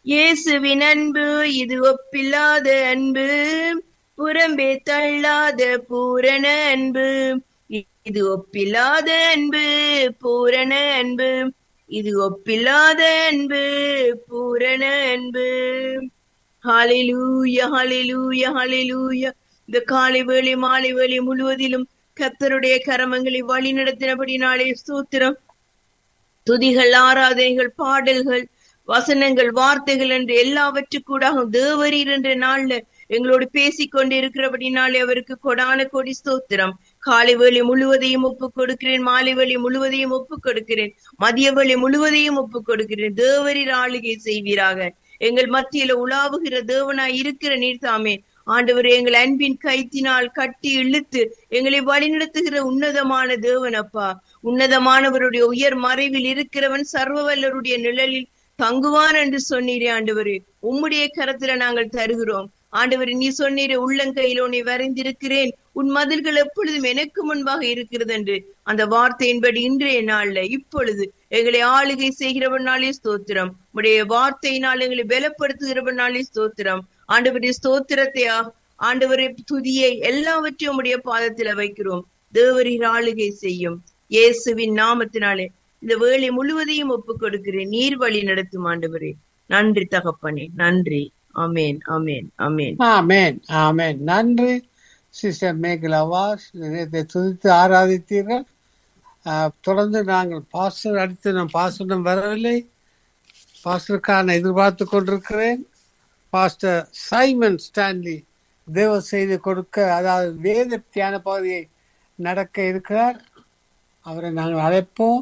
இயேசுவின் அன்பு இது ஒப்பில்லாத அன்பு புறம்பே தள்ளாத பூரண அன்பு இது ஒப்பில்லாத அன்பு பூரண அன்பு இது ஒப்பில்லாத அன்பு பூரண அன்பு ஹalleluya ஹalleluya ஹalleluya இந்த காலை வேளை மாலை வேளை முழுவதிலும் கர்த்தருடைய கரமங்களை வழி நடத்தினபடினாலே ஸ்தோத்திரம் துதிகள் ஆராதனைகள் பாடல்கள் வசனங்கள் வார்த்தைகள் என்று எல்லாவற்றுக்கூடாக தேவரீர் என்ற நாள்ல எங்களோடு பேசிக் கொண்டிருக்கிறபடினாலே அவருக்கு கொடான கொடி ஸ்தோத்திரம் காலை வேளை முழுவதையும் ஒப்பு கொடுக்கிறேன் மாலை வேளை முழுவதையும் ஒப்பு கொடுக்கிறேன் மதிய வேளை முழுவதையும் ஒப்பு கொடுக்கிறேன் தேவரீர் ஆளுகை செய்வீராக எங்கள் மத்தியில உலாவுகிற தேவனாய் இருக்கிற நீர் தாமே ஆண்டவர் எங்கள் அன்பின் கைத்தினால் கட்டி இழுத்து எங்களை வழிநடத்துகிற உன்னதமான தேவன் அப்பா உன்னதமானவருடைய உயர் மறைவில் இருக்கிறவன் சர்வவல்லருடைய நிழலில் தங்குவான் என்று சொன்னீரே ஆண்டவரே உம்முடைய கரத்துல நாங்கள் தருகிறோம் ஆண்டவர் நீ சொன்னீரே உள்ளங்கையில் உன்னை வரைந்திருக்கிறேன் உன் மதில்கள் எப்பொழுதும் எனக்கு முன்பாக இருக்கிறது என்று அந்த வார்த்தையின்படி இன்றைய நாள்ல இப்பொழுது எங்களை ஆளுகை செய்கிறவனாலே ஸ்தோத்திரம் உடைய வார்த்தையினால் எங்களை பலப்படுத்துகிறவனாலே ஸ்தோத்திரம் ஆண்டவருடைய ஸ்தோத்திரத்தை ஆண்டவரை துதியை எல்லாவற்றையும் உடைய பாதத்துல வைக்கிறோம் தேவரீர் ஆளுகை செய்யும் இயேசுவின் நாமத்தினாலே இந்த வேலை முழுவதையும் ஒப்பு கொடுக்கிறேன் நீர் வழி நடத்தும் ஆண்டவரே நன்றி தகப்பனே நன்றி அமேன் அமேன் அமேன் ஆமேன் ஆமேன் நன்றி சிஸ்டர் மேகலாவா நேற்றை துதித்து ஆராதித்தீர்கள் ஆஹ், தொடர்ந்து நாங்கள் பாஸ்டர் அடுத்து நம் பாஸ்டரிடம் வரவில்லை பாஸ்டருக்கான எதிர்பார்த்து கொண்டிருக்கிறேன் பாஸ்டர் சைமன் ஸ்டான்லி தேவ செய்தி கொடுக்க அதாவது வேத தியான பகுதியை நடக்க இருக்கிறார் அவரை நாங்கள் அழைப்போம்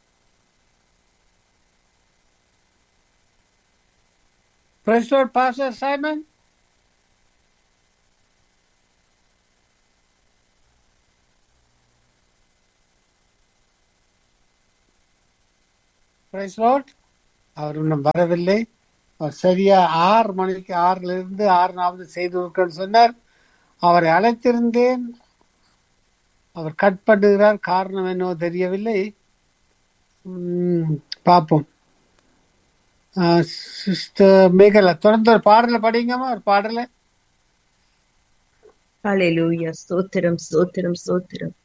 Praise Lord, Pastor Simon. Praise Lord. அவர் இன்னும் வரவில்லை அவர் சரியா ஆறு மணிக்கு ஆறுல இருந்து ஆறு நாற்பது செய்து கொடுக்கன்னு சொன்னார் அவரை அழைத்திருந்தேன் அவர் கட் பண்ணுகிறார் காரணம் என்னவோ தெரியவில்லை உம், பார்ப்போம் சிஸ்டர் மேகலா தொடர்ந்து ஒரு பாடலை படிங்கம்மா ஒரு பாடலை ஹalleluya ஸ்தோத்திரம் ஸ்தோத்திரம் ஸ்தோத்திரம்